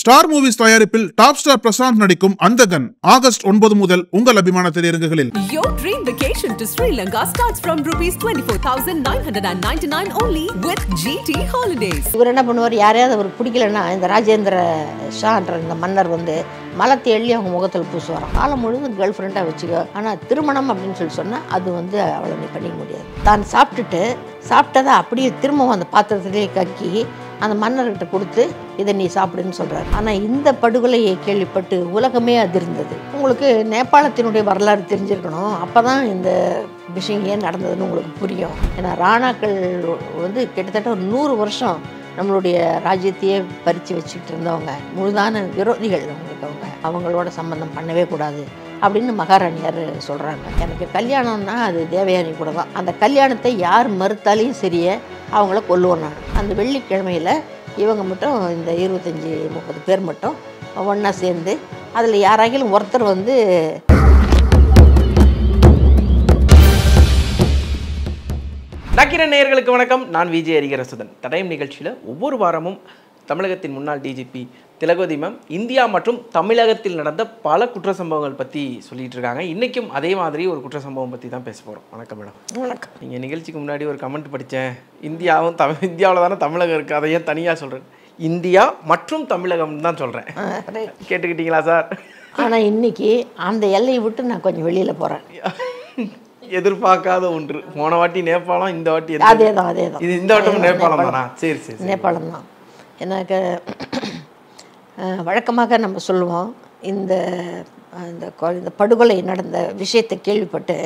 Star movies தயாரிப்பில் top star Prashanth நடிக்கும் Andhagan August ஒன்பது முதல் உங்கள் அபிமான திரையரங்குகளில் Your dream vacation to Sri Lanka starts from rupees 24,999 only with GT Holidays. இவர் என்ன பண்ணுவார் யாரையாவது அவருக்கு பிடிக்கலன்னா இந்த ராஜேந்திர ஷான்ற இந்த மன்னர் வந்து மலத்தை எள்ளி அவங்க முகத்தில் பூசுவாராம் காலம் முழுவதும் கேர்ள் ஃப்ரெண்டாக வச்சுக்கோ ஆனால் திருமணம் அப்படின்னு சொல்லி சொன்னால் அது வந்து அவளை நீ பண்ணிக்க முடியாது தான் சாப்பிட்டுட்டு சாப்பிட்டதை அப்படியே திரும்பவும் அந்த பாத்திரத்திலேயே கக்கி அந்த மன்னர்கிட்ட கொடுத்து இதை நீ சாப்பிடுன்னு சொல்கிறார் ஆனால் இந்த படுகொலையை கேள்விப்பட்டு உலகமே அதிர்ந்தது உங்களுக்கு நேபாளத்தினுடைய வரலாறு தெரிஞ்சிருக்கணும் அப்போ தான் இந்த விஷயம் ஏன் நடந்ததுன்னு உங்களுக்கு புரியும் ஏன்னா ராணாக்கள் வந்து கிட்டத்தட்ட ஒரு நூறு வருஷம் நம்மளுடைய ராஜ்யத்தையே பறித்து வச்சுக்கிட்டு இருந்தவங்க முழுதான விரோதிகள் அவங்களுக்கு அவங்க அவங்களோட சம்பந்தம் பண்ணவே கூடாது அப்படின்னு மகாராணியார் சொல்கிறாங்க எனக்கு கல்யாணம்னா அது தேவயானி கூட தான் அந்த கல்யாணத்தை யார் மறுத்தாலையும் சரியே அவங்கள கொல்லுவோம் நான் அந்த வெள்ளிக்கிழமையில் இவங்க மட்டும் இந்த இருபத்தஞ்சி முப்பது பேர் மட்டும் ஒன்றா சேர்ந்து அதில் யாராகிலும் ஒருத்தர் வந்து நக்கிர நேயர்களுக்கு வணக்கம் நான் விஜய் அரிகரசுதன் தடயம் நிகழ்ச்சியில் ஒவ்வொரு வாரமும் தமிழகத்தின் முன்னாள் டிஜிபி திலகவதி மேம் இந்தியா மற்றும் தமிழகத்தில் நடந்த பல குற்ற சம்பவங்கள் பற்றி சொல்லிட்டு இருக்காங்க இன்றைக்கும் அதே மாதிரி ஒரு குற்ற சம்பவம் பற்றி தான் பேச போகிறோம் வணக்கம் மேடம் வணக்கம் நீங்கள் நிகழ்ச்சிக்கு முன்னாடி ஒரு கமெண்ட் படித்தேன் இந்தியாவும் தமிழ் இந்தியாவில் தானே தமிழகம் இருக்குது அதை ஏன் தனியாக சொல்கிறேன் இந்தியா மற்றும் தமிழகம் தான் சொல்கிறேன் கேட்டுக்கிட்டீங்களா சார் ஆனால் இன்னைக்கு அந்த எல்லையை விட்டு நான் கொஞ்சம் வெளியில் போகிறேன் எதிர்பார்க்காத ஒன்று போன வாட்டி நேபாளம் இந்த வாட்டி எந்த- அதே தான் அதே தான் இது இந்த வட்டம் நேபாளம் தானா சரி சரி சரி. நேபாளம் தான் எனக்கு அஹ், வழக்கமாக நம்ம சொல்லுவோம் இந்த அஹ், இந்த கொ- இந்த படுகொலை நடந்த விஷயத்தை கேள்விப்பட்டு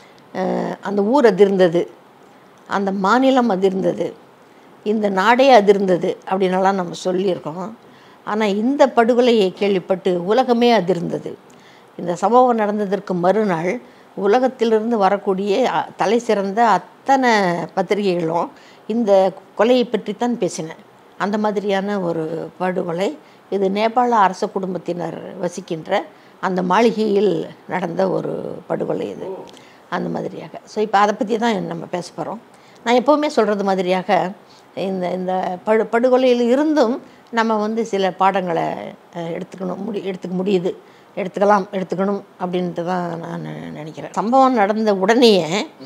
அஹ், அந்த ஊர் அதிர்ந்தது அந்த மாநிலம் அதிர்ந்தது இந்த நாடே அதிர்ந்தது அப்படின்னலாம் நம்ம சொல்லியிருக்கோம் ஆனால் இந்த படுகொலையை கேள்விப்பட்டு உலகமே அதிர்ந்தது இந்த சம்பவம் நடந்ததற்கு மறுநாள் உலகத்திலிருந்து வரக்கூடிய அ, தலை சிறந்த அத்தனை பத்திரிகைகளும் இந்த கொலையை பற்றித்தான் பேசின அந்த மாதிரியான ஒரு படுகொலை இது நேபாள அரச குடும்பத்தினர் வசிக்கின்ற அந்த மாளிகையில் நடந்த ஒரு படுகொலை இது அந்த மாதிரியாக ஸோ இப்போ அதை பற்றி தான் நம்ம பேச போகிறோம் நான் எப்போவுமே சொல்கிறது மாதிரியாக இந்த இந்த படு படுகொலையில் இருந்தும் நம்ம வந்து சில பாடங்களை அஹ், எடுத்துக்கணும் முடி எடுத்துக்க முடியுது எடுத்துக்கலாம் எடுத்துக்கணும் அப்படின்ட்டு தான் நான் நினைக்கிறேன் சம்பவம் நடந்த உடனேயே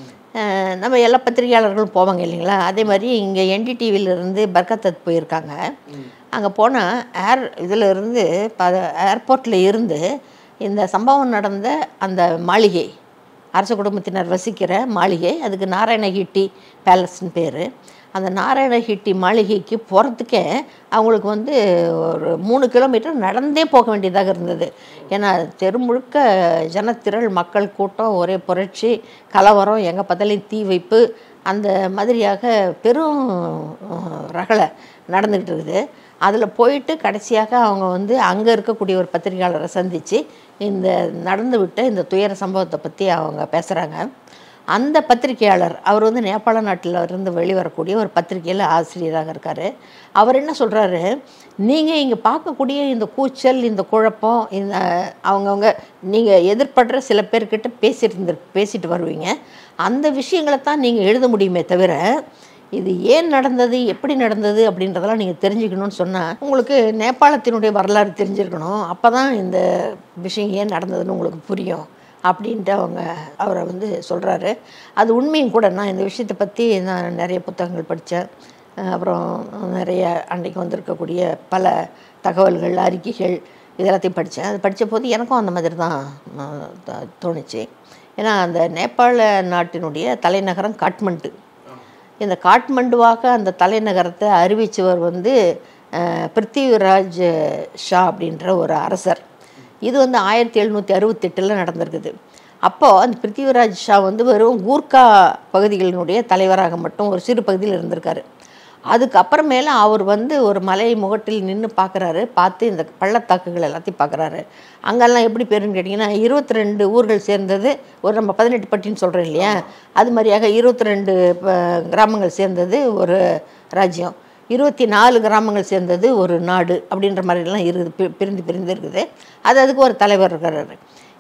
அஹ், நம்ம எல்லா பத்திரிகையாளர்களும் போவாங்க இல்லைங்களா அதே மாதிரி இங்கே என்டிடிவியிலேருந்து பர்கத்தத் போயிருக்காங்க அங்கே போனால் ஏர் இதில் இருந்து ப ஏர்போர்ட்டில் இருந்து இந்த சம்பவம் நடந்த அந்த மாளிகை அரச குடும்பத்தினர் வசிக்கிற மாளிகை அதுக்கு நாராயணகிட்டி பேலஸ்னு பேர் அந்த நாராயணகிட்டி மாளிகைக்கு போகிறதுக்கே அவங்களுக்கு வந்து ஒரு மூணு கிலோமீட்டர் நடந்தே போக வேண்டியதாக இருந்தது ஏன்னா தெரு முழுக்க ஜனத்திரள் மக்கள் கூட்டம் ஒரே புரட்சி கலவரம் எங்கே பார்த்தாலும் தீ வைப்பு அந்த மாதிரியாக பெரும் அஹ், ரகளை நடந்துக்கிட்டு இருக்குது அதில் போயிட்டு கடைசியாக அவங்க வந்து அங்கே இருக்கக்கூடிய ஒரு பத்திரிகையாளரை சந்தித்து இந்த நடந்து விட்ட இந்த துயர சம்பவத்தை பற்றி அவங்க பேசுகிறாங்க அந்த பத்திரிகையாளர் அவர் வந்து நேபாள நாட்டில் இருந்து வெளிவரக்கூடிய ஒரு பத்திரிகையில் ஆசிரியராக இருக்கார் அவர் என்ன சொல்கிறாரு நீங்கள் இங்கே பார்க்கக்கூடிய இந்த கூச்சல் இந்த குழப்பம் இந்த அவங்கவுங்க நீங்கள் எதிர்படுற சில பேர்கிட்ட பேசிட்டு இருந்து பேசிட்டு வருவீங்க அந்த விஷயங்களை தான் நீங்கள் எழுத முடியுமே தவிர இது ஏன் நடந்தது எப்படி நடந்தது அப்படின்றதெல்லாம் நீங்கள் தெரிஞ்சுக்கணும்னு சொன்னால் உங்களுக்கு நேபாளத்தினுடைய வரலாறு தெரிஞ்சிருக்கணும் அப்போ தான் இந்த விஷயம் ஏன் நடந்ததுன்னு உங்களுக்கு புரியும் அப்படின்ட்டு அவங்க அவரை வந்து சொல்கிறாரு அது உண்மையும் கூட நான் இந்த விஷயத்தை பற்றி நான் நிறைய புத்தகங்கள் படித்தேன் அப்புறம் நிறைய அன்றைக்கு வந்திருக்கக்கூடிய பல தகவல்கள் அறிக்கைகள் இது எல்லாத்தையும் படித்தேன் அது படித்த போது எனக்கும் அந்த மாதிரி தான் அஹ், த- தோணுச்சு ஏன்னா அந்த நேபாள நாட்டினுடைய தலைநகரம் காட்மண்டு இந்த காட்மண்டுவாக அந்த தலைநகரத்தை அறிவித்தவர் வந்து அஹ், பிருத்திவிராஜ் ஷா அப்படின்ற ஒரு அரசர் இது வந்து ஆயிரத்தி எழுநூற்றி அறுபத்தெட்டில் நடந்திருக்குது அப்போது அந்த பிருத்திவிராஜ் ஷா வந்து வெறும் கூர்க்கா பகுதிகளினுடைய தலைவராக மட்டும் ஒரு சிறு பகுதியில் இருந்திருக்காரு அதுக்கப்புறமேல அவர் வந்து ஒரு மலை முகட்டில் நின்று பார்க்குறாரு பார்த்து இந்த பள்ளத்தாக்குகள் எல்லாத்தையும் பார்க்குறாரு அங்கெல்லாம் எப்படி பேருன்னு கேட்டிங்கன்னா இருபத்தி ரெண்டு ஊர்கள் சேர்ந்தது ஒரு நம்ம பதினெட்டு பட்டின்னு சொல்கிறோம் இல்லையா அது மாதிரியாக இருபத்தி ரெண்டு கிராமங்கள் சேர்ந்தது ஒரு ராஜ்யம் இருபத்தி நாலு கிராமங்கள் சேர்ந்தது ஒரு நாடு அப்படின்ற மாதிரிலாம் இருக்குது பி- பிரிந்து பிரிந்து இருக்குது அது அதுக்கு ஒரு தலைவர் இருக்கிறாரு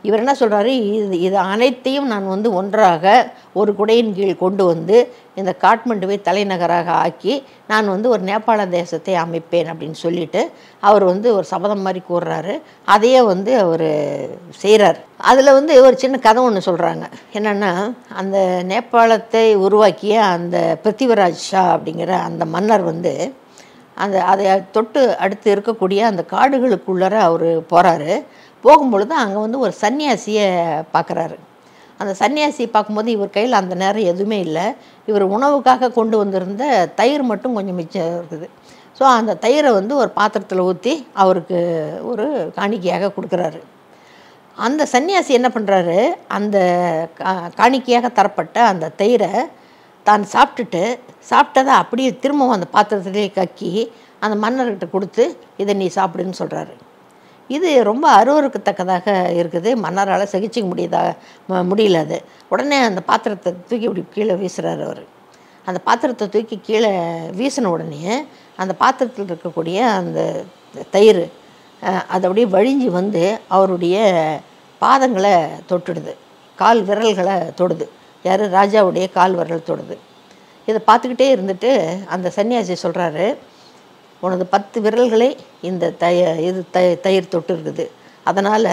இவர் என்ன சொல்கிறாரு இது இது அனைத்தையும் நான் வந்து ஒன்றாக ஒரு குடையின் கீழ் கொண்டு வந்து இந்த காட்மண்டுவை தலைநகராக ஆக்கி நான் வந்து ஒரு நேபாள தேசத்தை அமைப்பேன் அப்படின்னு சொல்லிட்டு அவர் வந்து ஒரு சபதம் மாதிரி கூறுறாரு அதையே வந்து அவர் செய்கிறார் அதில் வந்து ஒரு சின்ன கதை ஒன்று சொல்கிறாங்க என்னென்னா அந்த நேபாளத்தை உருவாக்கிய அந்த பிருத்திவிராஜ் ஷா அப்படிங்கிற அந்த மன்னர் வந்து அந்த அதை தொட்டு அடுத்து இருக்கக்கூடிய அந்த காடுகளுக்குள்ளார அவர் போகிறாரு போகும்பொழுது அங்கே வந்து ஒரு சன்னியாசியை பார்க்குறாரு அந்த சன்னியாசி பார்க்கும்போது இவர் கையில் அந்த நேரம் எதுவுமே இல்லை இவர் உணவுக்காக கொண்டு வந்திருந்த தயிர் மட்டும் கொஞ்சம் மிச்சம் இருக்குது ஸோ அந்த தயிரை வந்து ஒரு பாத்திரத்தில் ஊற்றி அவருக்கு ஒரு காணிக்கையாக கொடுக்குறாரு அந்த சன்னியாசி என்ன பண்ணுறாரு அந்த கா- காணிக்கையாக தரப்பட்ட அந்த தயிரை தான் சாப்பிட்டுட்டு சாப்பிட்டதை அப்படியே திரும்பவும் அந்த பாத்திரத்திலே கக்கி அந்த மன்னர்கிட்ட கொடுத்து இதை நீ சாப்பிடுன்னு சொல்கிறாரு இது ரொம்ப அருவருக்கத்தக்கதாக இருக்குது மன்னரால் சகிச்சிக்க முடியதா ம- முடியல அது உடனே அந்த பாத்திரத்தை தூக்கி இப்படி கீழே வீசுறாரு அவர் அந்த பாத்திரத்தை தூக்கி கீழே வீசின உடனே அந்த பாத்திரத்தில் இருக்கக்கூடிய அந்த தயிர் அஹ், அது அப்படியே வழிஞ்சு வந்து அவருடைய பாதங்களை தொட்டுடுது கால் விரல்களை தொடுது யார் ராஜாவுடைய கால் விரல் தொடுது இதை பார்த்துக்கிட்டே இருந்துட்டு அந்த சன்னியாசி சொல்கிறாரு உனது பத்து விரல்களை இந்த தய இது த தயிர் தொட்டு இருக்குது அதனால்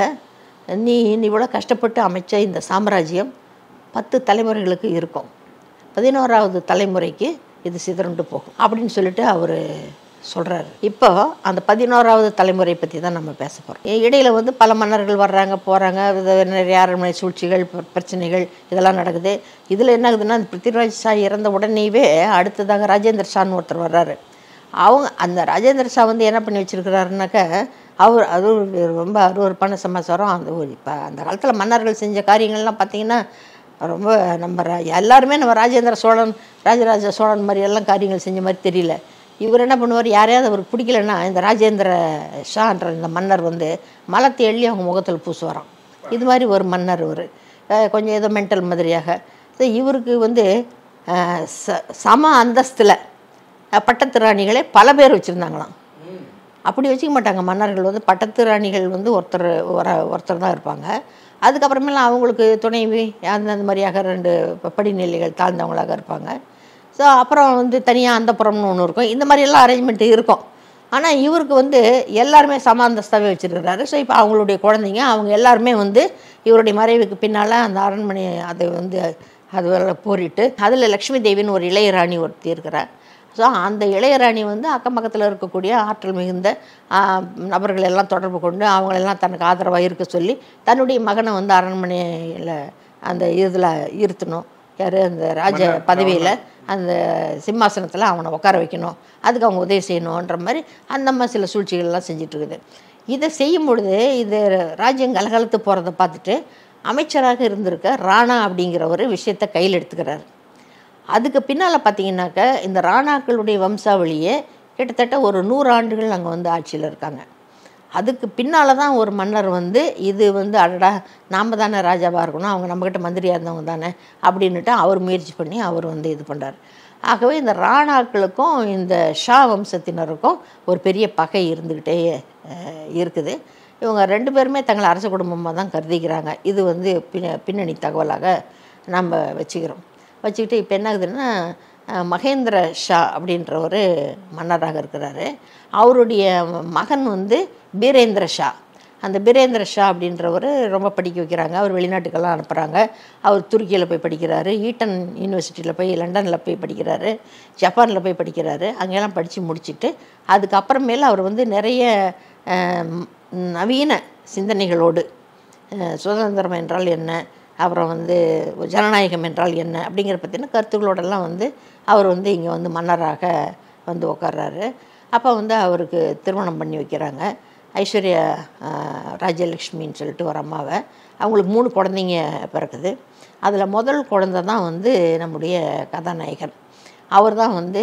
நீ நீ இவ்வளோ கஷ்டப்பட்டு அமைச்ச இந்த சாம்ராஜ்யம் பத்து தலைமுறைகளுக்கு இருக்கும் பதினோராவது தலைமுறைக்கு இது சிதறண்டு போகும் அப்படின்னு சொல்லிட்டு அவர் சொல்கிறாரு இப்போ அந்த பதினோராவது தலைமுறை பற்றி தான் நம்ம பேச போகிறோம் இடையில வந்து பல மன்னர்கள் வர்றாங்க போகிறாங்க நிறைய அரண்மனை சூழ்ச்சிகள் பிர- பிரச்சனைகள் இதெல்லாம் நடக்குது இதில் என்ன ஆகுதுன்னா அந்த பிருத்திவிராஜ் ஷா இறந்த உடனேவே அடுத்ததாக ராஜேந்திர ஷான்னு ஒருத்தர் வர்றாரு அவங்க அந்த ராஜேந்திர ஷா வந்து என்ன பண்ணி வச்சிருக்கிறாருனாக்கா அவர் அது ஒரு ரொம்ப அருவருப்பான சமாச்சாரம் அந்த ஒரு இப்போ அந்த காலத்தில் மன்னர்கள் செஞ்ச காரியங்கள்லாம் பார்த்தீங்கன்னா ரொம்ப நம்ம ரா- எல்லாருமே நம்ம ராஜேந்திர சோழன் ராஜராஜ சோழன் மாதிரி எல்லாம் காரியங்கள் செஞ்ச மாதிரி தெரியல இவர் என்ன பண்ணுவார் யாரையாவது அவருக்கு பிடிக்கலன்னா இந்த ராஜேந்திர ஷான்ற இந்த மன்னர் வந்து மலத்தை எள்ளி அவங்க முகத்தில் பூசுவாராம் இது மாதிரி ஒரு மன்னர் ஒரு கொஞ்சம் ஏதோ மென்டல் மாதிரியாக ஸோ இவருக்கு வந்து அஹ், ச- சம அந்தஸ்தில் அஹ், பட்டத்து ராணிகளே பல பேர் வச்சுருந்தாங்களாம் அப்படி வச்சுக்க மாட்டாங்க மன்னர்கள் வந்து பட்டத்து ராணிகள் வந்து ஒருத்தர் ஒரு ஒருத்தர் தான் இருப்பாங்க அதுக்கப்புறமேலாம் அவங்களுக்கு துணைவி அந்த அந்த மாதிரியாக ரெண்டு ப- படிநிலைகள் தாழ்ந்தவங்களாக இருப்பாங்க ஸோ அப்புறம் வந்து தனியாக அந்தப்புறம்னு ஒன்று இருக்கும் இந்த மாதிரியெல்லாம் அரேஞ்ச்மெண்ட் இருக்கும் ஆனால் இவருக்கு வந்து எல்லாருமே சம அந்தஸ்தாவே வச்சுருக்கிறாரு ஸோ இப்போ அவங்களுடைய குழந்தைங்க அவங்க எல்லாருமே வந்து இவருடைய மறைவுக்கு பின்னால் அந்த அரண்மனை அதை வந்து அது போரிட்டு அதில் லக்ஷ்மி தேவின்னு ஒரு இளையராணி ஒருத்தி இருக்கிறார் ஸோ அந்த இளையராணி வந்து அக்கம் பக்கத்தில் இருக்கக்கூடிய ஆற்றல் மிகுந்த ஆ, நபர்கள் எல்லாம் தொடர்பு கொண்டு அவங்களெல்லாம் தனக்கு ஆதரவாக இருக்க சொல்லி தன்னுடைய மகனை வந்து அரண்மனையில் அந்த இதில் இருத்தணும் யார் அந்த ராஜ பதவியில் அந்த சிம்மாசனத்தில் அவனை உட்கார வைக்கணும் அதுக்கு அவங்க உதவி செய்யணுன்ற மாதிரி அந்த மாதிரி சில சூழ்ச்சிகள்லாம் செஞ்சுட்டு இருக்குது இதை செய்யும் பொழுது இது ராஜ்யம் கலகலத்து போகிறத பார்த்துட்டு அமைச்சராக இருந்திருக்க ராணா அப்படிங்கிற ஒரு விஷயத்தை கையில் எடுத்துக்கிறாரு அதுக்கு பின்னால் பார்த்தீங்கன்னாக்க இந்த ராணாக்களுடைய வம்சாவளியே கிட்டத்தட்ட ஒரு நூறு ஆண்டுகள் அங்கே வந்து ஆட்சியில் இருக்காங்க அதுக்கு பின்னால் தான் ஒரு மன்னர் வந்து இது வந்து அடடா நாம் தானே ராஜாவாக இருக்கணும் அவங்க நம்மக்கிட்ட மந்திரியாக இருந்தவங்க தானே அப்படின்னுட்டு அவர் முயற்சி பண்ணி அவர் வந்து இது பண்ணுறார் ஆகவே இந்த ராணாக்களுக்கும் இந்த ஷா வம்சத்தினருக்கும் ஒரு பெரிய பகை இருந்துக்கிட்டே அஹ், இருக்குது இவங்க ரெண்டு பேருமே தங்களை அரச குடும்பமாக தான் கருதிக்கிறாங்க இது வந்து பின்ன பின்னணி தகவலாக நம்ம வச்சுக்கிறோம் வச்சுக்கிட்டு இப்போ என்ன ஆகுதுன்னா அஹ், மகேந்திர ஷா அப்படின்ற ஒரு மன்னராக இருக்கிறாரு அவருடைய மகன் வந்து பீரேந்திர ஷா அந்த பீரேந்திர ஷா அப்படின்றவர் ரொம்ப படிக்க வைக்கிறாங்க அவர் வெளிநாட்டுக்கெல்லாம் அனுப்புகிறாங்க அவர் துருக்கியில் போய் படிக்கிறாரு ஈட்டன் யூனிவர்சிட்டியில் போய் லண்டனில் போய் படிக்கிறாரு ஜப்பானில் போய் படிக்கிறாரு அங்கெல்லாம் படித்து முடிச்சுட்டு அதுக்கப்புறமேல அவர் வந்து நிறைய அஹ், நவீன சிந்தனைகளோடு அஹ், சுதந்திரம் என்றால் என்ன அப்புறம் வந்து ஜனநாயகம் என்றால் என்ன அப்படிங்கிற பற்றின கருத்துக்களோடெல்லாம் வந்து அவர் வந்து இங்கே வந்து மன்னராக வந்து உட்கார்றாரு அப்போ வந்து அவருக்கு திருமணம் பண்ணி வைக்கிறாங்க ஐஸ்வர்யா அஹ், ராஜலக்ஷ்மின்னு சொல்லிட்டு ஒரு அம்மாவை அவங்களுக்கு மூணு குழந்தைங்க பிறக்குது அதில் முதல் குழந்தை தான் வந்து நம்முடைய கதாநாயகன் அவர் தான் வந்து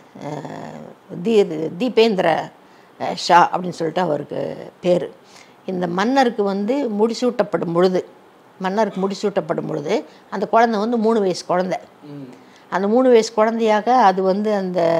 அஹ், தீ தீபேந்திர அஹ், ஷா அப்படின்னு சொல்லிட்டு அவருக்கு பேர் இந்த மன்னருக்கு வந்து முடிசூட்டப்படும் பொழுது மன்னருக்கு முடிசூட்டப்படும் பொழுது அந்த குழந்தை வந்து மூணு வயசு குழந்தை அந்த மூணு வயசு குழந்தையாக அது வந்து அந்த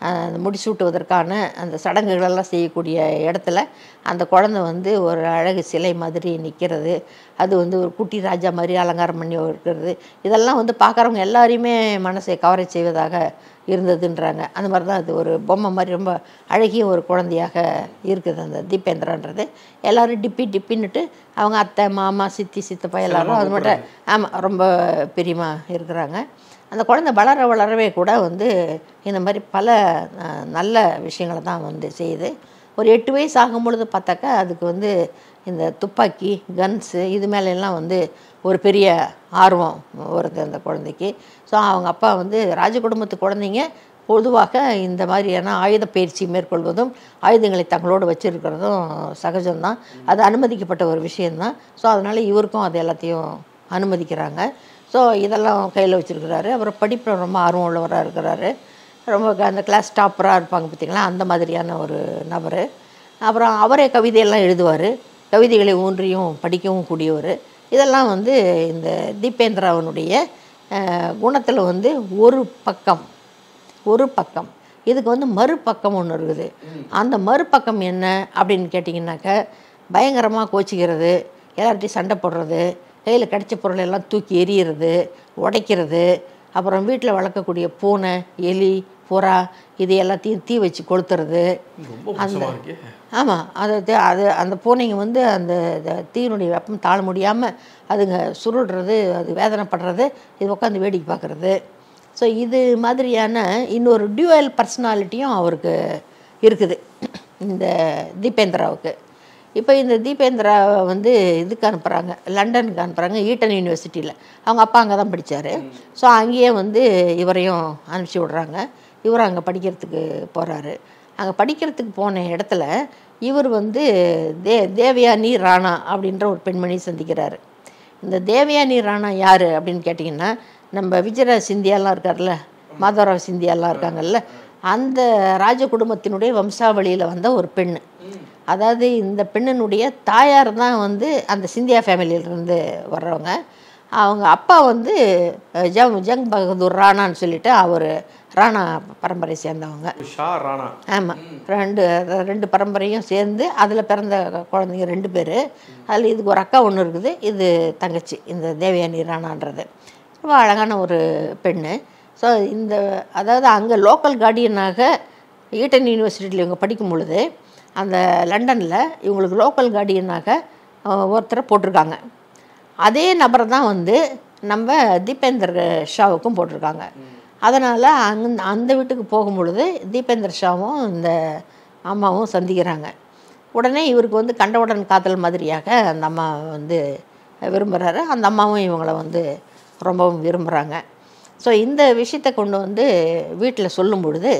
அந்த முடிசூட்டுவதற்கான அந்த சடங்குகளெல்லாம் செய்யக்கூடிய இடத்துல அந்த குழந்தை வந்து ஒரு அழகு சிலை மாதிரி நிற்கிறது அது வந்து ஒரு குட்டி ராஜா மாதிரி அலங்காரம் பண்ணி இருக்கிறது இதெல்லாம் வந்து பார்க்குறவங்க எல்லாரையுமே மனசை கவரை செய்வதாக இருந்ததுன்றாங்க அந்த மாதிரி தான் அது ஒரு பொம்மை மாதிரி ரொம்ப அழகிய ஒரு குழந்தையாக இருக்குது அந்த தீபேந்திரான்றது எல்லாரும் டிப்பி டிப்பின்னுட்டு அவங்க அத்தை மாமா சித்தி சித்தப்பா எல்லாரும் அது மட்டும் ஆமாம் ரொம்ப பிரியமா இருக்கிறாங்க அந்த குழந்தை வளர வளரவே கூட வந்து இந்த மாதிரி பல அஹ், நல்ல விஷயங்களை தான் வந்து செய்யுது ஒரு எட்டு வயசு ஆகும் பொழுது பார்த்தாக்கா அதுக்கு வந்து இந்த துப்பாக்கி கன்ஸு இது மேல எல்லாம் வந்து ஒரு பெரிய ஆர்வம் வருது அந்த குழந்தைக்கு ஸோ அவங்க அப்பா வந்து ராஜ குடும்பத்து குழந்தைங்க பொதுவாக இந்த மாதிரியான ஆயுத பயிற்சி மேற்கொள்வதும் ஆயுதங்களை தங்களோடு வச்சிருக்கிறதும் சகஜம்தான் அது அனுமதிக்கப்பட்ட ஒரு விஷயம்தான் ஸோ அதனால் இவருக்கும் அது எல்லாத்தையும் அனுமதிக்கிறாங்க ஸோ இதெல்லாம் கையில் வச்சுருக்கிறாரு அப்புறம் படிப்பில் ரொம்ப ஆர்வம் உள்ளவராக இருக்கிறாரு ரொம்ப க- அந்த கிளாஸ் டாப்பராக இருப்பாங்க பார்த்தீங்களா அந்த மாதிரியான ஒரு நபர் அப்புறம் அவரே கவிதையெல்லாம் எழுதுவார் கவிதைகளை ஊன்றியும் படிக்கவும் கூடியவர் இதெல்லாம் வந்து இந்த தீபேந்திராவனுடைய குணத்தில் வந்து ஒரு பக்கம் ஒரு பக்கம் இதுக்கு வந்து மறுபக்கம் ஒன்று இருக்குது அந்த மறுபக்கம் என்ன அப்படின்னு கேட்டிங்கனாக்க பயங்கரமாக கோச்சிக்கிறது எல்லார்ட்டையும் சண்டை போடுறது கையில் கிடைச்ச பொருளை எல்லாம் தூக்கி எறிகிறது உடைக்கிறது அப்புறம் வீட்டில் வளர்க்கக்கூடிய பூனை எலி புறா இது எல்லாத்தையும் தீ வச்சு கொளுத்துறது ரொம்ப மோசமாக இருக்கே ஆமாம் அது தே- அது அந்த பூனைங்க வந்து அந்த த- தீயினுடைய வெப்பம் தாழ முடியாமல் அதுங்க சுருடுறது அது வேதனைப்படுறது இது உட்காந்து வேடிக்கை பார்க்குறது ஸோ இது மாதிரியான இன்னொரு டியூவல் பர்சனாலிட்டியும் அவருக்கு இருக்குது இந்த தீபேந்திராவுக்கு இப்போ இந்த தீபேந்திரா வந்து இதுக்கு அனுப்புகிறாங்க லண்டனுக்கு அனுப்புகிறாங்க ஈட்டன் யூனிவர்சிட்டியில் அவங்க அப்பா அங்கே தான் படித்தார் ஸோ அங்கேயே வந்து இவரையும் அனுப்பிச்சி விட்றாங்க இவரும் அங்கே படிக்கிறதுக்கு போகிறாரு அங்கே படிக்கிறதுக்கு போன இடத்துல இவர் வந்து தே தேவயானி ராணா அப்படின்ற ஒரு பெண்மணி சந்திக்கிறாரு இந்த தேவயானி ராணா யார் அப்படின்னு கேட்டிங்கன்னா நம்ம விஜயராஜ் சிந்தியாலாம் இருக்கார்ல மாதவராவ் சிந்தியாலாம் இருக்காங்கல்ல அந்த ராஜ குடும்பத்தினுடைய வம்சாவளியில் வந்த ஒரு பெண் அதாவது இந்த பெண்ணினுடைய தாயார் தான் வந்து அந்த சிந்தியா ஃபேமிலியிலேருந்து வர்றவங்க அவங்க அப்பா வந்து அஹ், ஜங் ஜங் பகதூர் ராணான்னு சொல்லிட்டு அவர் ராணா பரம்பரை சேர்ந்தவங்க ஷா ராணா ஆமாம் ரெண்டு அதாவது ரெண்டு பரம்பரையும் சேர்ந்து அதில் பிறந்த குழந்தைங்க ரெண்டு பேர் அதில் இதுக்கு ஒரு அக்கா ஒன்று இருக்குது இது தங்கச்சி இந்த தேவயானி ராணான்றது ரொம்ப அழகான ஒரு பெண்ணு ஸோ இந்த அதாவது அங்கே லோக்கல் கார்டியனாக ஈட்டன் யூனிவர்சிட்டியில் இவங்க படிக்கும் பொழுது அந்த லண்டனில் இவங்களுக்கு லோக்கல் கார்டியனாக அஹ், ஒருத்தரை போட்டிருக்காங்க அதே நபரை தான் வந்து நம்ம தீபேந்தர் ஷாவுக்கும் போட்டிருக்காங்க அதனால் அங் அந்த வீட்டுக்கு போகும் பொழுது தீபேந்தர் ஷாவும் இந்த அம்மாவும் சந்திக்கிறாங்க உடனே இவருக்கு வந்து கண்டவுடன் காதல் மாதிரியாக அந்த அம்மா வந்து விரும்புகிறாரு அந்த அம்மாவும் இவங்களை வந்து ரொம்பவும் விரும்புகிறாங்க ஸோ இந்த விஷயத்தை கொண்டு வந்து வீட்டில் சொல்லும் பொழுது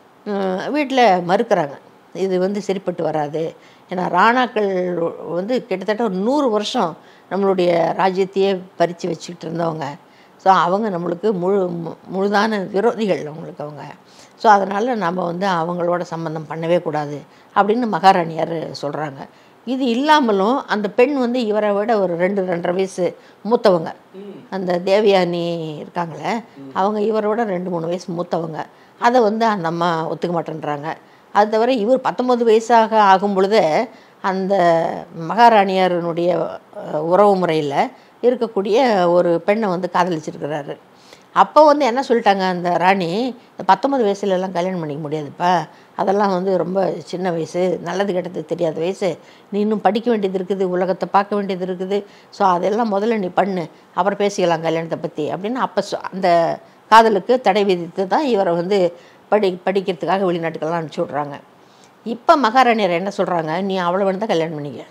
வீட்டில் மறுக்கிறாங்க இது வந்து சரிப்பட்டு வராது ஏன்னா ராணாக்கள் வந்து கிட்டத்தட்ட ஒரு நூறு வருஷம் நம்மளுடைய ராஜ்யத்தையே பறித்து வச்சுக்கிட்டு இருந்தவங்க ஸோ அவங்க நம்மளுக்கு முழு மு- முழுதான விரோதிகள் அவங்களுக்கு அவங்க ஸோ அதனால் நம்ம வந்து அவங்களோட சம்பந்தம் பண்ணவே கூடாது அப்படின்னு மகாராணியார் சொல்கிறாங்க இது இல்லாமலும் அந்த பெண் வந்து இவரை விட ஒரு ரெண்டு ரெண்டரை வயசு மூத்தவங்க அந்த தேவயானி இருக்காங்களே அவங்க இவரோட ரெண்டு மூணு வயசு மூத்தவங்க அதை வந்து அந்த அம்மா ஒத்துக்க மாட்டேன்றாங்க அது தவிர இவர் பத்தொம்பது வயசாக ஆகும் பொழுதே அந்த மகாராணியாரனுடைய அஹ், உறவு முறையில் இருக்கக்கூடிய ஒரு பெண்ணை வந்து காதலிச்சிருக்கிறாரு அப்போ வந்து என்ன சொல்லிட்டாங்க அந்த ராணி இந்த பத்தொம்பது வயசுலலாம் கல்யாணம் பண்ணிக்க முடியாதுப்பா அதெல்லாம் வந்து ரொம்ப சின்ன வயசு நல்லது கெட்டது தெரியாத வயசு நீ இன்னும் படிக்க வேண்டியது இருக்குது உலகத்தை பார்க்க வேண்டியது இருக்குது ஸோ அதெல்லாம் முதல்ல நீ பண்ணு அப்புறம் பேசிக்கலாம் கல்யாணத்தை பற்றி அப்படின்னு அப்போ சொ- அந்த காதலுக்கு தடை விதித்து தான் இவரை வந்து படி படிக்கிறதுக்காக வெளிநாட்டுக்கெல்லாம் அனுப்பிச்சி விட்றாங்க இப்போ மகாராணியர் என்ன சொல்கிறாங்க நீ அவளை வேணும் தான் கல்யாணம் பண்ணிக்க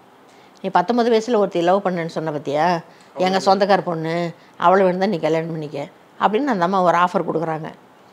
நீ பத்தொன்பது வயசில் ஒருத்தி லவ் பண்ணேன்னு சொன்ன பத்தியா எங்கள் சொந்தக்கார பொண்ணு அவளை வேணும் தான் நீ கல்யாணம் பண்ணிக்க அப்படின்னு அந்த அம்மா ஒரு ஆஃபர் கொடுக்குறாங்க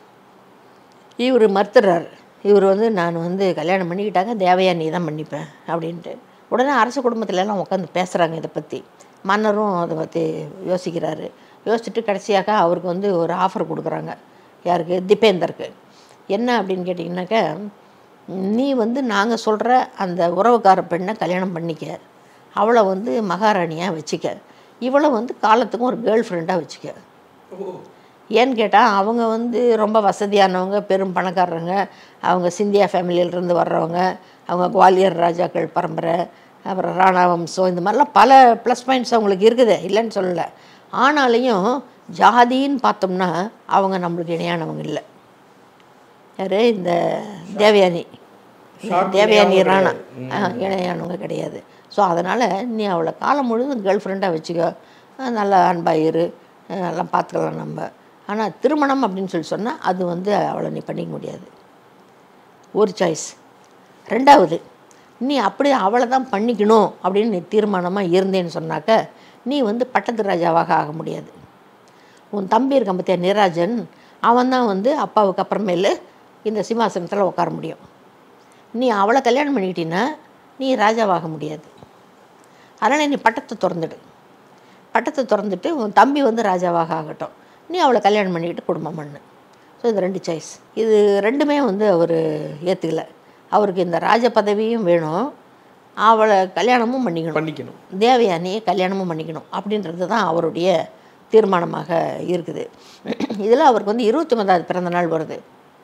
இவர் மறுத்துறாரு இவர் வந்து நான் வந்து கல்யாணம் பண்ணிக்கிட்டாங்க தேவையா நீ தான் பண்ணிப்பேன் அப்படின்ட்டு உடனே அரச குடும்பத்துல எல்லாம் உட்காந்து பேசுகிறாங்க இதை பற்றி மன்னரும் அதை பற்றி யோசிக்கிறாரு யோசிச்சுட்டு கடைசியாக அவருக்கு வந்து ஒரு ஆஃபர் கொடுக்குறாங்க யாருக்கு திபேந்தருக்கு என்ன அப்படின்னு கேட்டிங்கனாக்க நீ வந்து நாங்கள் சொல்கிற அந்த உறவுக்கார பெண்ணை கல்யாணம் பண்ணிக்க அவளை வந்து மகாராணியாக வச்சுக்க இவளை வந்து காலத்துக்கும் ஒரு கேர்ள் ஃப்ரெண்டாக வச்சுக்க ஏன்னு கேட்டால் அவங்க வந்து ரொம்ப வசதியானவங்க பெரும் பணக்காரங்க அவங்க சிந்தியா ஃபேமிலியிலேருந்து வர்றவங்க அவங்க குவாலியர் ராஜாக்கள் பரம்பரை அப்புறம் ராணா வம்சம் இந்த மாதிரிலாம் பல ப்ளஸ் பாயிண்ட்ஸ் அவங்களுக்கு இருக்குது இல்லைன்னு சொல்லலை ஆனாலையும் ஜாதின்னு பார்த்தோம்னா அவங்க நம்மளுக்கு இணையானவங்க இல்லை யார் இந்த தேவயானி தேவயானி ராணா ஆ, இணையானவங்க கிடையாது ஸோ அதனால் நீ அவளை காலம் முழுவதும் கேர்ள் ஃப்ரெண்டாக வச்சுக்கோ ஆ, நல்லா அன்பாக இரு ஆ, எல்லாம் பார்த்துக்கலாம் நம்ம ஆனால் திருமணம் அப்படின்னு சொல்லி சொன்னால் அது வந்து அவளை நீ பண்ணிக்க முடியாது ஒரு சாய்ஸ் ரெண்டாவது நீ அப்படியே அவளை தான் பண்ணிக்கணும் அப்படின்னு நீ தீர்மானமாக இருந்தேன்னு சொன்னாக்க நீ வந்து பட்டத்து ராஜாவாக ஆக முடியாது உன் தம்பி இருக்கான் பார்த்தியா நிராஜன் அவன் தான் வந்து அப்பாவுக்கு அப்புறமேலு இந்த சிம்மாசனத்தில் உட்கார முடியும் நீ அவளை கல்யாணம் பண்ணிக்கிட்டீன்னா நீ ராஜாவாக முடியாது அதனால் நீ பட்டத்தை திறந்துடு பட்டத்தை திறந்துட்டு உன் தம்பி வந்து ராஜாவாக ஆகட்டும் நீ அவளை கல்யாணம் பண்ணிக்கிட்டு குடும்பம் பண்ணு ஸோ இது ரெண்டு சாய்ஸ் இது ரெண்டுமே வந்து அவர் ஏற்றுக்கல அவருக்கு இந்த ராஜ பதவியும் வேணும் அவளை கல்யாணமும் பண்ணிக்கணும் பண்ணிக்கணும் தேவயானியை கல்யாணமும் பண்ணிக்கணும் அப்படின்றது தான் அவருடைய தீர்மானமாக இருக்குது இதில் அவருக்கு வந்து இருபத்தி ஒன்பதாவது பிறந்த நாள் வருது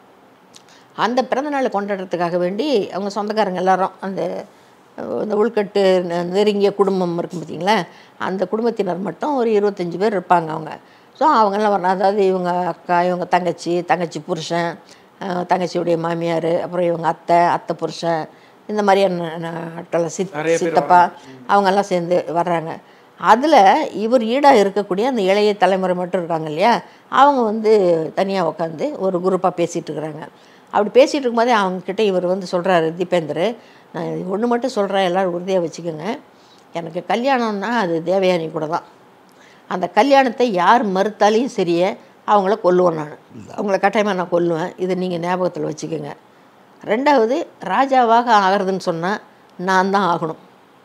அந்த பிறந்த நாளை கொண்டாடுறதுக்காக வேண்டி அவங்க சொந்தக்காரங்க எல்லாரும் அந்த அஹ், இந்த உள்கட்டு நெ- நெருங்கிய குடும்பம் இருக்கும் பார்த்தீங்களா அந்த குடும்பத்தினர் மட்டும் ஒரு இருபத்தஞ்சி பேர் இருப்பாங்க அவங்க ஸோ அவங்கெல்லாம் வரணும் அதாவது இவங்க அக்கா இவங்க தங்கச்சி தங்கச்சி புருஷன் அஹ், தங்கச்சியுடைய மாமியார் அப்புறம் இவங்க அத்தை அத்தை புருஷன் இந்த மாதிரியான ந- ஆட்களை சித் நிறைய பேர் சித்தப்பா அவங்கெல்லாம் சேர்ந்து வர்றாங்க அதில் இவர் ஈடாக இருக்கக்கூடிய அந்த இளைய தலைமுறை மட்டும் இருக்காங்க இல்லையா அவங்க வந்து தனியாக உட்காந்து ஒரு குரூப்பாக பேசிகிட்டு இருக்கிறாங்க அப்படி பேசிகிட்டு இருக்கும்போதே அவங்கக்கிட்ட இவர் வந்து சொல்கிறாரு தீபேந்தர் நான் ஒன்று மட்டும் சொல்கிறேன் எல்லோரும் உறுதியாக வச்சுக்கோங்க எனக்கு கல்யாணம்னா அது தேவயானி கூட தான் அந்த கல்யாணத்தை யார் மறுத்தாலையும் சரியே அவங்கள கொல்லுவேன் நான் அவங்கள கட்டாயமாக நான் கொல்லுவேன் இதை நீங்கள் ஞாபகத்தில் வச்சுக்கோங்க ரெண்டாவது ராஜாவாக ஆகிறதுன்னு சொன்னால் நான் தான் ஆகணும்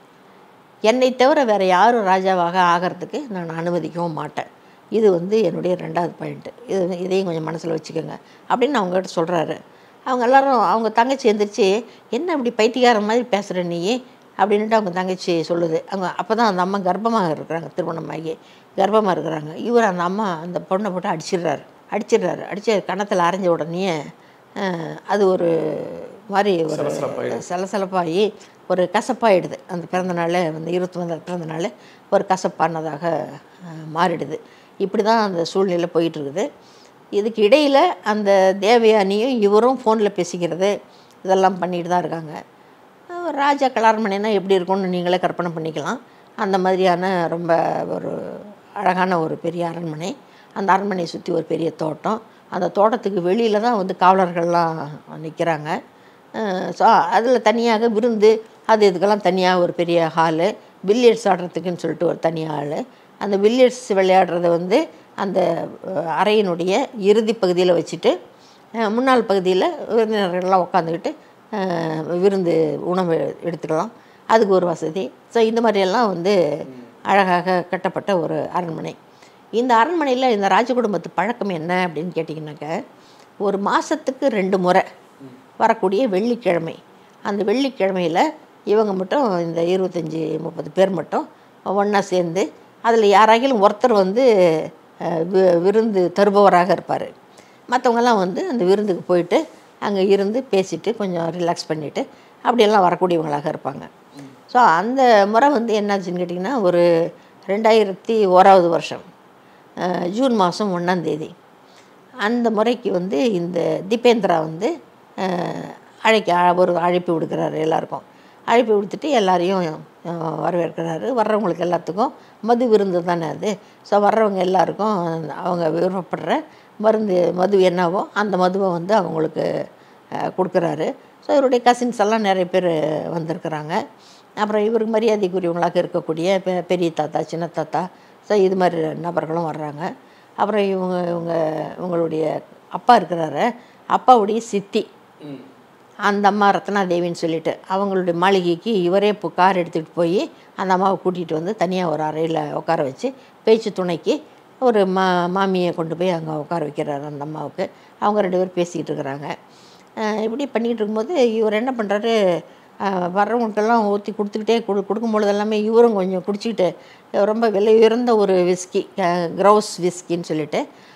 என்னை தவிர வேறு யாரும் ராஜாவாக ஆகிறதுக்கு நான் அனுமதிக்கவும் மாட்டேன் இது வந்து என்னுடைய ரெண்டாவது பாயிண்ட்டு இது இதையும் கொஞ்சம் மனசில் வச்சுக்கோங்க அப்படின்னு அவங்ககிட்ட சொல்கிறாரு அவங்க எல்லாரும் அவங்க தங்கச்சி எந்திரிச்சு என்ன இப்படி பைத்தியக்கார மாதிரி பேசுகிற நீ அப்படின்ட்டு அவங்க தங்கச்சி சொல்லுது அவங்க அப்போ தான் அந்த அம்மா கர்ப்பமாக இருக்கிறாங்க திருமணமாகி கர்ப்பமாக இருக்கிறாங்க இவர் அந்த அம்மா அந்த பொண்ணை போட்டு அடிச்சிடுறாரு அடிச்சிடுறாரு அடித்து கணத்தில் அரைஞ்ச உடனே அஹ், அது ஒரு மாதிரி ஒரு சலசலப்பாகி ஒரு கசப்பாயிடுது அந்த பிறந்த நாள் வந்து இருபத்தி ஒன்பதாவது பிறந்த நாள் ஒரு கசப்பானதாக அஹ், மாறிடுது இப்படி தான் அந்த சூழ்நிலை போயிட்டுருக்குது இதுக்கு இடையில் அந்த தேவயானியும் இவரும் ஃபோனில் பேசிக்கிறது இதெல்லாம் பண்ணிட்டு தான் இருக்காங்க அஹ், ராஜா கலார்மனைனா எப்படி இருக்கும்னு நீங்களே கற்பனை பண்ணிக்கலாம் அந்த மாதிரியான ரொம்ப ஒரு அழகான ஒரு பெரிய அரண்மனை அந்த அரண்மனையை சுற்றி ஒரு பெரிய தோட்டம் அந்த தோட்டத்துக்கு வெளியில் தான் வந்து காவலர்கள்லாம் நிற்கிறாங்க ஸோ அதில் தனியாக விருந்து அது இதுக்கெல்லாம் தனியாக ஒரு பெரிய ஹாலு பில்லியர்ட்ஸ் ஆடுறதுக்குன்னு சொல்லிட்டு ஒரு தனி ஆள் அந்த பில்லியர்ட்ஸ் விளையாடுறத வந்து அந்த அஹ், அறையினுடைய இறுதி பகுதியில் வச்சுட்டு அஹ், முன்னாள் பகுதியில் விருந்தினர்கள்லாம் உட்காந்துக்கிட்டு அஹ், விருந்து உணவு எடுத்துக்கலாம் அதுக்கு ஒரு வசதி ஸோ இந்த மாதிரியெல்லாம் வந்து அழகாக கட்டப்பட்ட ஒரு அரண்மனை இந்த அரண்மனையில் இந்த ராஜ குடும்பத்து பழக்கம் என்ன அப்படின்னு கேட்டிங்கனாக்க ஒரு மாதத்துக்கு ரெண்டு முறை வரக்கூடிய வெள்ளிக்கிழமை அந்த வெள்ளிக்கிழமையில் இவங்க மட்டும் இந்த இருபத்தஞ்சி முப்பது பேர் மட்டும் ஒன்றா சேர்ந்து அதில் யாராகிலும் ஒருத்தர் வந்து அஹ், வி- விருந்து தருபவராக இருப்பார் மற்றவங்கெல்லாம் வந்து அந்த விருந்துக்கு போயிட்டு அங்கே இருந்து பேசிட்டு கொஞ்சம் ரிலாக்ஸ் பண்ணிவிட்டு அப்படியெல்லாம் வரக்கூடியவங்களாக இருப்பாங்க ஸோ அந்த முறை வந்து என்னாச்சுன்னு கேட்டிங்கன்னா ஒரு ரெண்டாயிரத்தி ஓராவது வருஷம் அஹ், ஜூன் மாதம் ஒன்றாந்தேதி அந்த முறைக்கு வந்து இந்த தீபேந்திரா வந்து அஹ், அழைக்க அ- ஒரு அழைப்பு விடுக்கிறாரு எல்லாருக்கும் அழைப்பு விடுத்துட்டு எல்லாரையும் அஹ், வரவேற்கிறாரு வர்றவங்களுக்கு எல்லாத்துக்கும் மது விருந்து தானே அது ஸோ வர்றவங்க எல்லாருக்கும் அவங்க விருப்பப்படுற மருந்து மது என்னவோ அந்த மதுவை வந்து அவங்களுக்கு அஹ், கொடுக்குறாரு ஸோ இவருடைய கசின்ஸ் எல்லாம் நிறைய பேர் வந்திருக்கிறாங்க அப்புறம் இவருக்கு மரியாதைக்குரியவங்களாக இருக்கக்கூடிய பெ- பெரிய தாத்தா சின்ன தாத்தா ஸோ இது மாதிரி நபர்களும் வர்றாங்க அப்புறம் இவங்க இவங்க இவங்களுடைய அப்பா இருக்கிறாரு அப்பாவுடைய சித்தி அந்த அம்மா ரத்னாதேவின்னு சொல்லிட்டு அவங்களுடைய மாளிகைக்கு இவரே இப்போ கார் எடுத்துகிட்டு போய் அந்த அம்மாவை கூட்டிகிட்டு வந்து தனியாக ஒரு அறையில் உட்கார வச்சு பேச்சு துணைக்கு ஒரு மா மாமியை கொண்டு போய் அங்கே உட்கார வைக்கிறாரு அந்த அம்மாவுக்கு அவங்க ரெண்டு பேரும் பேசிக்கிட்டு இருக்கிறாங்க அஹ் இப்படி பண்ணிக்கிட்டு இருக்கும்போது இவர் என்ன பண்ணுறாரு வர்றவங்களுக்கெல்லாம் ஊற்றி கொடுத்துக்கிட்டே கொடு கொடுக்கும்பொழுது எல்லாமே இவரும் கொஞ்சம் குடிச்சிக்கிட்டு ரொம்ப விலை உயர்ந்த ஒரு விஸ்கி க்ரௌஸ் விஸ்கின்னு சொல்லிட்டு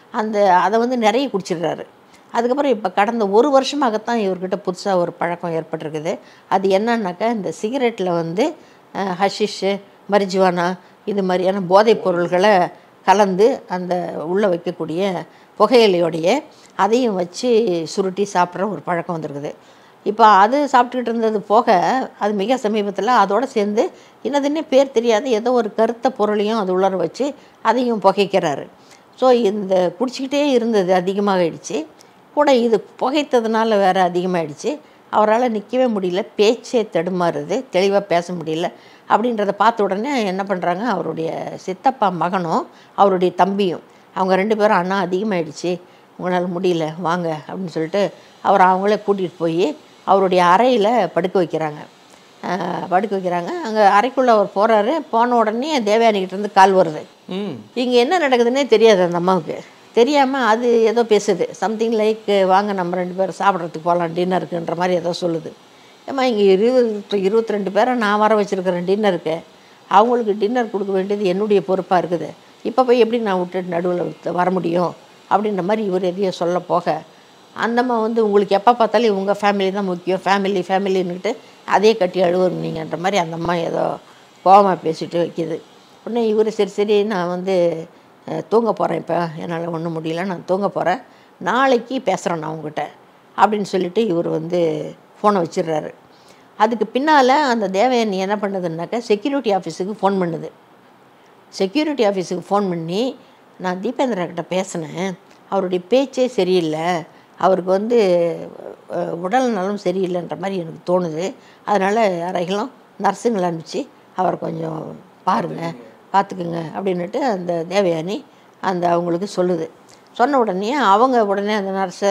அந்த அதை வந்து நிறைய குடிச்சிடுறாரு அதுக்கப்புறம் இப்போ கடந்த ஒரு வருஷமாகத்தான் இவர்கிட்ட புதுசாக ஒரு பழக்கம் ஏற்பட்டிருக்குது அது என்னன்னாக்கா இந்த சிகரெட்டில் வந்து அஹ், ஹஷிஷு மரிஜுவானா இது மாதிரியான போதைப் பொருள்களை கலந்து அந்த உள்ளே வைக்கக்கூடிய புகையிலையோடைய அதையும் வச்சு சுருட்டி சாப்பிட்ற ஒரு பழக்கம் வந்திருக்குது இப்போ அது சாப்பிட்டுக்கிட்டு இருந்தது போக அது மிக சமீபத்தில் அதோடு சேர்ந்து என்னதுன்னே பேர் தெரியாத ஏதோ ஒரு கருத்த பொருளையும் அது உள்ளர வச்சு அதையும் புகைக்கிறாரு ஸோ இந்த குடிச்சிக்கிட்டே இருந்தது அதிகமாகிடுச்சு கூட இது புகைத்ததுனால வேறு அதிகமாகிடுச்சு அவரால் நிற்கவே முடியல பேச்சே தடுமாறுது தெளிவாக பேச முடியல அப்படின்றத பார்த்த உடனே என்ன பண்ணுறாங்க அவருடைய சித்தப்பா மகனும் அவருடைய தம்பியும் அவங்க ரெண்டு பேரும் அண்ணா அதிகமாகிடுச்சு உங்களால் முடியல வாங்க அப்படின்னு சொல்லிட்டு அவர் அவங்களே கூட்டிகிட்டு போய் அவருடைய அறையில் படுக்க வைக்கிறாங்க ஆஹ் படுக்க வைக்கிறாங்க அங்கே அறைக்குள்ளே அவர் போகிறாரு போன உடனே தேவயானிக்கிட்ட இருந்து கால் வருது ம் இங்கே என்ன நடக்குதுன்னே தெரியாது அந்த அம்மாவுக்கு தெரியாமல் அது ஏதோ பேசுது சம்திங் லைக் வாங்க நம்ம ரெண்டு பேரும் சாப்பிட்றதுக்கு போகலாம் டின்னருக்குன்ற மாதிரி ஏதோ சொல்லுது ஏம்மா இங்கே இருபது இருபத்தி ரெண்டு பேரை நான் வர வச்சுருக்கிறேன் டின்னருக்கு அவங்களுக்கு டின்னர் கொடுக்க வேண்டியது என்னுடைய பொறுப்பாக இருக்குது இப்போ போய் எப்படி நான் விட்டுட்டு நடுவில் வர முடியும் அப்படின்ற மாதிரி இவர் எதையோ சொல்ல போக அந்தம்மா வந்து உங்களுக்கு எப்போ பார்த்தாலும் இவங்க ஃபேமிலி தான் முக்கியம் ஃபேமிலி ஃபேமிலின்னுட்டு அதே கட்டி அழுவரும் நீங்கன்ற மாதிரி அந்த அம்மா ஏதோ கோவமாக பேசிட்டு வைக்கிது உடனே இவர் சரி சரி நான் வந்து அஹ், தூங்க போகிறேன் இப்போ என்னால் ஒன்றும் முடியல நான் தூங்க போகிறேன் நாளைக்கு பேசுகிறேன் நான் உங்ககிட்ட அப்படின்னு சொல்லிட்டு இவர் வந்து ஃபோனை வச்சிடுறாரு அதுக்கு பின்னால் அந்த தேவயானி என்ன பண்ணுதுன்னாக்கா செக்யூரிட்டி ஆஃபீஸுக்கு ஃபோன் பண்ணுது செக்யூரிட்டி ஆஃபீஸுக்கு ஃபோன் பண்ணி நான் தீபேந்திரா கிட்ட பேசினேன் அவருடைய பேச்சே சரியில்லை அவருக்கு வந்து அஹ், உடல் நலம் சரியில்லைன்ற மாதிரி எனக்கு தோணுது அதனால் யாரைகளும் நர்ஸுங்களை அனுப்பிச்சு அவரை கொஞ்சம் பாருங்கள் பார்த்துக்குங்க அப்படின்னுட்டு அந்த தேவயானி அந்த அவங்களுக்கு சொல்லுது சொன்ன உடனே அவங்க உடனே அந்த நர்ஸை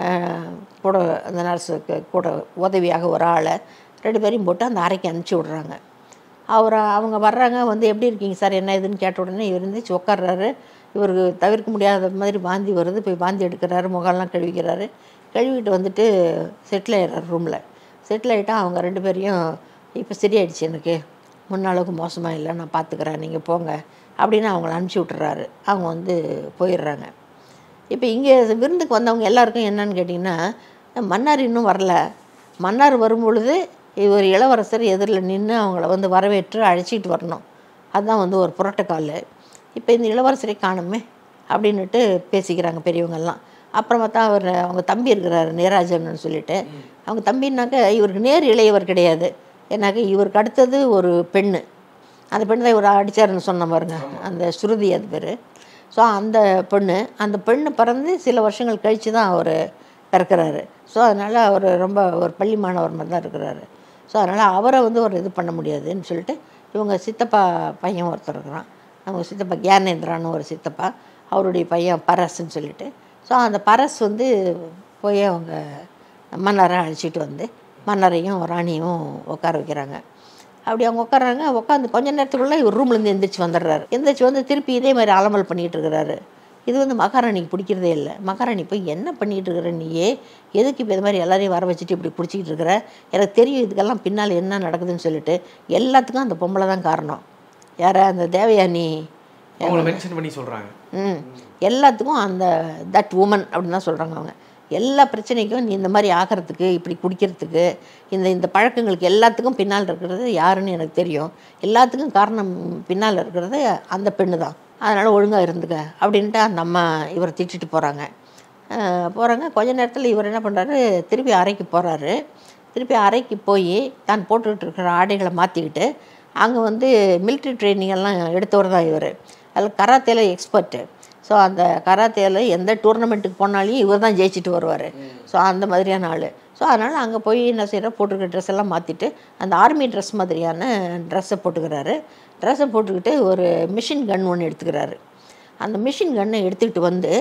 கூட அந்த நர்ஸுக்கு கூட உதவியாக ஒரு ஆளை ரெண்டு பேரையும் போட்டு அந்த அறைக்கு அனுப்பிச்சி விட்றாங்க அவர் அவங்க வர்றாங்க வந்து எப்படி இருக்கீங்க சார் என்ன இதுன்னு கேட்ட உடனே இவர் இருந்துச்சு உட்கார்றாரு இவருக்கு தவிர்க்க முடியாத மாதிரி வாந்தி வருது போய் வாந்தி எடுக்கிறாரு முகம்லாம் கழுவிக்கிறாரு கழுவிட்டு வந்துட்டு செட்டில் ஆயிடுறாரு ரூமில் செட்டில் ஆகிட்டா அவங்க ரெண்டு பேரையும் இப்போ சரியாயிடுச்சு எனக்கு முன்னளவுக்கு மோசமாக இல்லை நான் பார்த்துக்கிறேன் நீங்கள் போங்க அப்படின்னு அவங்கள அனுப்பிச்சி விட்டுறாரு அவங்க வந்து போயிடுறாங்க இப்போ இங்கே விருந்துக்கு வந்தவங்க எல்லாருக்கும் என்னன்னு கேட்டிங்கன்னா மன்னார் இன்னும் வரல மன்னார் வரும்பொழுது ஒரு இளவரசர் எதிரில் நின்று அவங்கள வந்து வரவேற்று அழைச்சிட்டு வரணும் அதுதான் வந்து ஒரு புரோட்டோக்கால் இப்போ இந்த இளவரசரை காணுமே அப்படின்னுட்டு பேசிக்கிறாங்க பெரியவங்கெல்லாம் அப்புறமா தான் அவர் அவங்க தம்பி இருக்கிறாரு நேராஜன் சொல்லிட்டு அவங்க தம்பின்னாக்க இவருக்கு நேர் இளையவர் கிடையாது ஏன்னாக்க இவருக்கு அடுத்தது ஒரு பெண்ணு அந்த பெண் தான் இவர் அடித்தாருன்னு சொன்ன பாருங்க அந்த ஸ்ருதி அது பேர் ஸோ அந்த பெண்ணு அந்த பெண்ணு பிறந்து சில வருஷங்கள் கழித்து தான் அவர் பிறக்கிறாரு ஸோ அதனால் அவர் ரொம்ப ஒரு பள்ளி மாணவர் மாதிரி தான் இருக்கிறாரு ஸோ அதனால் அவரை வந்து ஒரு இது பண்ண முடியாதுன்னு சொல்லிட்டு இவங்க சித்தப்பா பையன் ஒருத்தர் இருக்கிறான் அவங்க சித்தப்பா கியானேந்திரான்னு ஒரு சித்தப்பா அவருடைய பையன் பரஸ்ன்னு சொல்லிட்டு ஸோ அந்த பரஸ் வந்து போய் அவங்க மன்னரை அழைச்சிட்டு வந்து மன்னரையும் ராணியும் உட்கார வைக்கிறாங்க அப்படி அவங்க உட்கார்றாங்க உட்காந்து கொஞ்ச நேரத்துக்குள்ளே இவர் ரூம்லேருந்து எந்திரிச்சு வந்துடுறாரு எந்திரிச்சு வந்து திருப்பி இதே மாதிரி அலமல் பண்ணிகிட்டு இருக்கிறாரு இது வந்து மகாராணிக்கு பிடிக்கிறதே இல்லை மகாராணி போய் என்ன பண்ணிகிட்டு இருக்கிற நீயே எதுக்கு இப்போ இது மாதிரி எல்லாரையும் வர வச்சுட்டு இப்படி பிடிச்சிக்கிட்டு இருக்கிற எனக்கு தெரியும் இதுக்கெல்லாம் பின்னால் என்ன நடக்குதுன்னு சொல்லிட்டு எல்லாத்துக்கும் அந்த பொம்பளை தான் காரணம் யார அந்த தேவயானி அவங்கள மென்ஷன் பண்ணி சொல்றாங்க ம் எல்லாத்துக்கும் அந்த தட் உமன் அப்படின்னு தான் சொல்கிறாங்க அவங்க எல்லா பிரச்சனைக்கும் நீ இந்த மாதிரி ஆகிறதுக்கு இப்படி குடிக்கிறதுக்கு இந்த இந்த பழக்கங்களுக்கு எல்லாத்துக்கும் பின்னால் இருக்கிறது யாருன்னு எனக்கு தெரியும் எல்லாத்துக்கும் காரணம் பின்னால் இருக்கிறது அந்த பெண்ணு தான் அதனால் ஒழுங்காக இருந்துக்க அப்படின்ட்டு அந்த அம்மா இவரை திட்டிட்டு போகிறாங்க போகிறாங்க கொஞ்ச நேரத்தில் இவர் என்ன பண்ணுறாரு திருப்பி அறைக்கு போகிறாரு திருப்பி அறைக்கு போய் தான் போட்டுக்கிட்டு இருக்கிற ஆடைகளை மாற்றிக்கிட்டு அங்கே வந்து military ட்ரைனிங் எல்லாம் எடுத்தவர் தான் இவர் அதில் கராத்தேல எக்ஸ்பர்ட்டு ஸோ அந்த கராத்தேல எந்த டூர்னமெண்ட்டுக்கு போனாலும் இவர் தான் ஜெயிச்சுட்டு வருவார் ஸோ அந்த மாதிரியான ஆள் ஸோ அதனால் அங்கே போய் என்ன செய்கிற போட்டிருக்க ட்ரெஸ் எல்லாம் மாற்றிட்டு அந்த ஆர்மி ட்ரெஸ் மாதிரியான ட்ரெஸ்ஸை போட்டுக்கிறாரு ட்ரெஸ்ஸை போட்டுக்கிட்டு ஒரு மிஷின் கன் ஒன்று எடுத்துக்கிறாரு அந்த மிஷின் கன்னை எடுத்துக்கிட்டு வந்து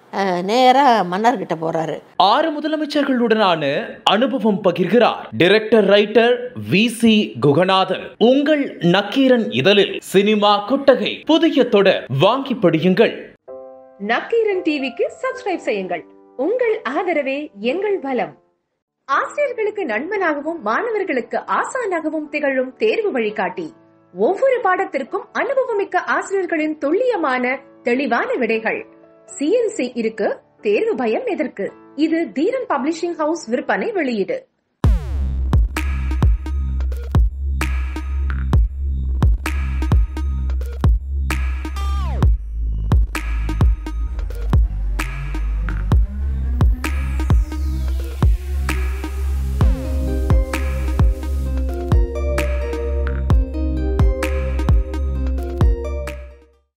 நேராக மன்னர்கிட்ட போகிறாரு ஆறு முதலமைச்சர்களுடனான அனுபவம் பகிர்கிறார் director writer V C Kuganathan உங்கள் நக்கீரன் இதழில் சினிமா கொட்டகை புதிய தொடர் வாங்கி படியுங்கள் நக்கீரன் டிவிக்கு சப்ஸ்கிரைப் செய்யுங்கள் உங்கள் ஆதரவே எங்கள் பலம் ஆசிரியர்களுக்கு நண்பனாகவும் மாணவர்களுக்கு ஆசானாகவும் திகழும் தேர்வு வழிகாட்டி ஒவ்வொரு பாடத்திற்கும் அனுபவமிக்க ஆசிரியர்களின் துல்லியமான தெளிவான விடைகள் சிஎன்சி இருக்கு தேர்வு பயம் எதற்கு இது தீரன் பப்ளிஷிங் ஹவுஸ் விற்பனை வெளியீடு